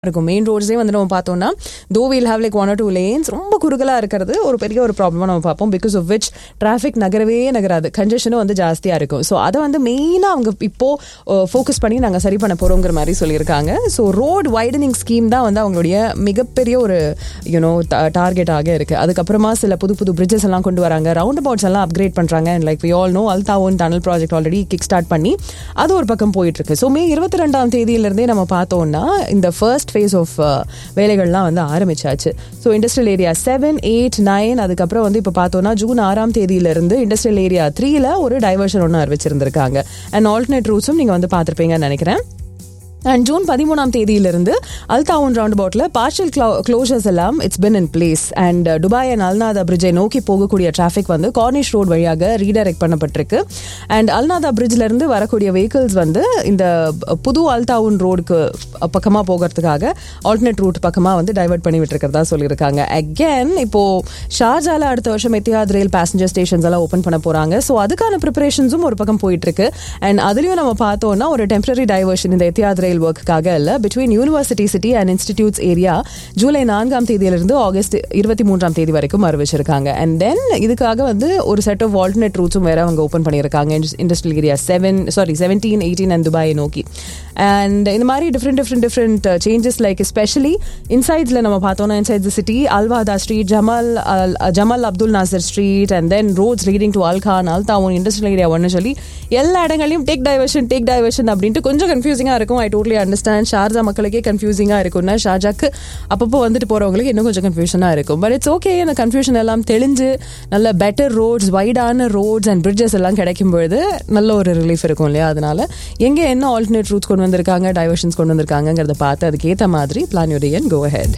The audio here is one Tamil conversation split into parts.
இருக்கும் மெயின் ரோட்ஸே வந்து நம்ம பார்த்தோம்னா though we'll have like one or two lanes ரொம்ப குறுகலா இருக்கிறது ஒரு பெரிய ஒரு ப்ராப்ளமாக நம்ம பார்ப்போம் பிகாஸ் ஆஃப் விச் டிராஃபிக் நகரவே நகராது கன்ஜெஷனும் வந்து ஜாஸ்தியாக இருக்கும் ஸோ அதை வந்து மெயினாக அவங்க இப்போ ஃபோக்கஸ் பண்ணி நாங்கள் சரி பண்ண போகிறோங்கிற மாதிரி சொல்லியிருக்காங்க ஸோ ரோட் வைடனிங் ஸ்கீம் தான் வந்து அவங்களுடைய மிகப்பெரிய ஒரு யூனோ டார்கெட்டாக இருக்குது அதுக்கப்புறமா சில புது புது பிரிட்ஜஸ் எல்லாம் கொண்டு வராங்க ரவுண்ட் அபவுட்ஸ் எல்லாம் அப்கிரேட் பண்ணுறாங்க and like we all know Al Taawun tunnel project already kick start பண்ணி அது ஒரு பக்கம் போயிட்டு இருக்கு ஸோ மே இருபத்தி ரெண்டாம் தேதியிலிருந்தே நம்ம பார்த்தோம்னா இந்த ஃபர்ஸ்ட் ஃபேஸ் ஆஃப் வேலைகள்லாம் வந்து ஆரம்பிச்சாச்சு so industrial area seven eight nine அதுக்கப்புறம் வந்து இப்போ பார்த்தோம்னா ஜூன் ஆறாம் தேதியிலிருந்து இண்டஸ்ட்ரியல் ஏரியா த்ரீல ஒரு டைவர்ஷன் ஒன்று அறிவிச்சிருந்திருக்காங்க அண்ட் ஆல்டர்னேட் ரூட்ஸும் நீங்கள் வந்து பார்த்துருப்பீங்கன்னு நினைக்கிறேன் அண்ட் ஜூன் பதிமூணாம் தேதியிலிருந்து அல்தாவுன் ரவுண்ட் அபவுட்ல பார்ஷல் க்ளோசர்ஸ் எல்லாம் it's been in place and Dubai and Al Nahda பிரிட்ஜை நோக்கி போகக்கூடிய டிராஃபிக் வந்து கார்னிஷ் ரோட் வழியாக ரீடைரக்ட் பண்ணப்பட்டிருக்கு அண்ட் அல்நாதா பிரிட்ஜ்ல இருந்து வரக்கூடிய வெஹிக்கிள்ஸ் வந்து இந்த புது அல்தாவுன் ரோடுக்கு பக்கமாக போகிறதுக்காக ஆல்டர்னேட் ரூட் பக்கமாக வந்து டைவர்ட் பண்ணி விட்டுருக்கிறதா சொல்லியிருக்காங்க அகேன் இப்போ ஷார்ஜால அடுத்த வருஷம் எத்தியாத் ரயில் பேசஞ்சர் ஸ்டேஷன்ஸ் எல்லாம் ஓப்பன் பண்ண போறாங்க ஸோ அதுக்கான ப்ரிப்பரேஷன்ஸும் ஒரு பக்கம் போயிட்டு இருக்கு அண்ட் அதுலயும் நம்ம பார்த்தோம்னா ஒரு டெம்பரரி டைவர்ஷன் இந்த எத்தியாத் ரயில் ஒர்க்குக்காக இல்ல between university city and institutes area July நான்காம் தேதியிலிருந்து ஆகஸ்ட் இருபத்தி மூன்றாம் தேதி வரைக்கும் அறிவிச்சிருக்காங்க அண்ட் தென் இதுக்காக வந்து ஒரு செட் ஆஃப் ஆல்டர்னேட் ரூட்ஸும் வேற அவங்க ஓப்பன் பண்ணியிருக்காங்க industrial area seven sorry seventeen eighteen and துபாயை நோக்கி அண்ட் இந்த மாதிரி different different different changes like especially இன்சைட்ஸில் நம்ம பார்த்தோம்னா inside the city Al Wahda street Jamal Jamal Abdul Nasser street and then roads leading to Al Khan Al Taawun industrial area ஒன்று சொல்லி எல்லா இடங்களையும் டேக் டைவர்ஷன் டேக் டைவர்ஷன் அப்படின்ட்டு கொஞ்சம் கன்ஃபியூசிங்காக இருக்கும் ஐ டோட்லி அண்டர்ஸ்டாண்ட் ஷார்ஜா மக்களுக்கே கன்ஃபியூசிங்காக இருக்கும்னா ஷார்ஜாக்கு அப்பப்போ வந்துட்டு போகிறவங்களுக்கு இன்னும் கொஞ்சம் கன்ஃபியூஷனாக இருக்கும் பட் இட்ஸ் ஓகே அந்த கன்ஃபியூஷன் எல்லாம் தெளிஞ்சு நல்ல பெட்டர் ரோட்ஸ் வைடான ரோட்ஸ் அண்ட் பிரிட்ஜஸ் எல்லாம் கிடைக்கும் பொழுது நல்ல ஒரு ரிலீஃப் இருக்கும் இல்லையா அதனால எங்கே என்ன ஆல்டர்னேட் ரூட்ஸ் கொண்டு வந்திருக்காங்க டைவர்ஷன்ஸ் கொண்டு வந்திருக்காங்கிறத பார்த்து அதுக்கேற்ற மாதிரி plan you and go ahead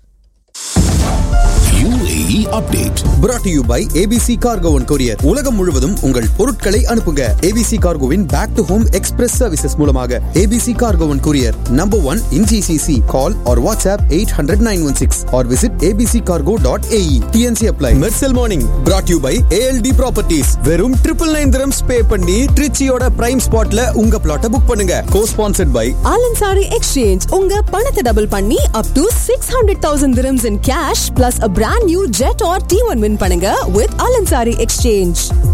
UAE update. brought to you by ABC Cargo and Courier. உலகம் முழுவதும் உங்கள் பொருட்களை அனுப்புங்க ABC Cargoவின் back to home express services மூலமாக ABC Cargo and Courier number one in GCC. Call or WhatsApp 800-916 or visit abccargo.ae. TNC apply. Mercel Morning brought to you by ALD Properties. வெறும் ட்ரிபிள் நைன் திரம்ஸ் பே பண்ணி ட்ரிச்சியோட பிரைம் ஸ்பாட்ல உங்க பிளாட்டை புக் பண்ணுங்க cosponsored by Al Ansari exchange உங்க பணத்தை டபுள் பண்ணி up to six hundred thousand dirhams in cash plus a brand new Jetour T one win பண்ணுங்க வித் ஆலன்சாரி எக்ஸ்சேஞ்ச்